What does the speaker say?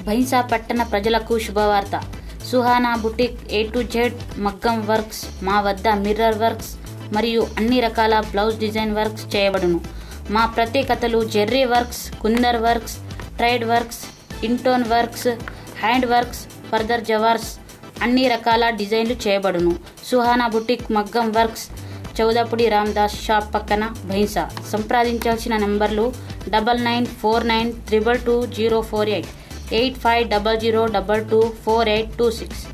భైంసా పట్టణ ప్రజలకు శుభవార్త Suhana boutique A to Z మగ్గం వర్క్స్ మా వద్ద మిర్రర్ వర్క్స్ మరియు అన్ని రకాల బ్లౌజ్ డిజైన్ వర్క్స్ చేయబడును మా ప్రత్యేకతలు జెర్రీ వర్క్స్ కుందర్ వర్క్స్ ట్రైడ్ వర్క్స్ ఇంటోన్ వర్క్స్ హ్యాండ్ వర్క్స్ ఫర్దర్ జవార్స్ అన్ని రకాల డిజైన్లు చేయబడును సుహానా బుటిక్ మగ్గం వర్క్స్ చౌదపుడి రామ్దాస్ షాప్ పక్కన భైంసా సంప్రదించాల్సిన నంబర్లు double nine four nine triple two zero four eight eight five double zero double two four eight two six